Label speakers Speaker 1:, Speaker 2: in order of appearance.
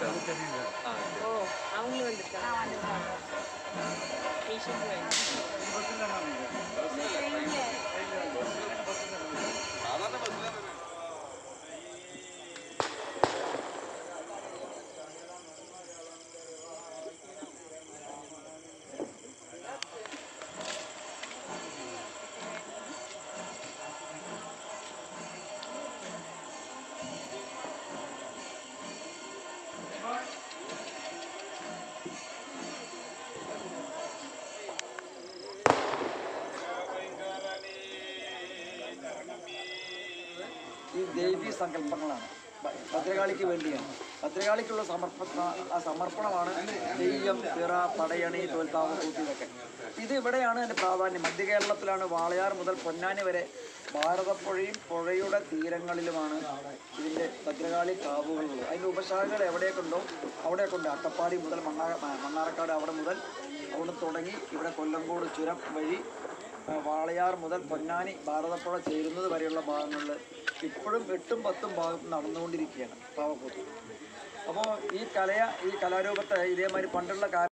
Speaker 1: ஓ அவங்களும் வந்துருக்காங்க பேஷண்ட்
Speaker 2: ഈ ദേവീ സങ്കല്പങ്ങളാണ് ഭ- ഭദ്രകാളിക്ക് വേണ്ടിയാണ് ഭദ്രകാളിക്കുള്ള സമർപ്പണ ആ സമർപ്പണമാണ് തെയ്യം പിറ പടയണി തോൽക്കാവ് കൂട്ടി ഇതൊക്കെ ഇത് ഇവിടെയാണ് അതിൻ്റെ പ്രാധാന്യം മധ്യ കേരളത്തിലാണ് വാളയാർ മുതൽ പൊന്നാനി വരെ ഭാരതപ്പുഴയും പുഴയുടെ തീരങ്ങളിലുമാണ് ഇതിൻ്റെ ഭദ്രകാളി കാവുകളുള്ളത് അതിൻ്റെ ഉപശാഖകൾ എവിടെയൊക്കെ ഉണ്ടോ അവിടെയൊക്കെ ഉണ്ട് അട്ടപ്പാടി മുതൽ മണ്ണാ മ- മണ്ണാർക്കാട് അവിടെ മുതൽ അവിടെ തുടങ്ങി ഇവിടെ കൊല്ലങ്കോട് ചുരം വഴി ആ, വാളയാർ മുതൽ പൊന്നാനി ഭാരതപ്പുഴ ചേരുന്നത് വരെയുള്ള ഭാഗങ്ങളിൽ ഇപ്പോഴും എട്ടും പത്തും ഭാഗത്ത് നടന്നുകൊണ്ടിരിക്കുകയാണ് പാവക്കൂത്ത് അപ്പോൾ ഈ കലയ ഈ കലാരൂപത്തെ ഇതേമാതിരി പണ്ടുള്ള കാല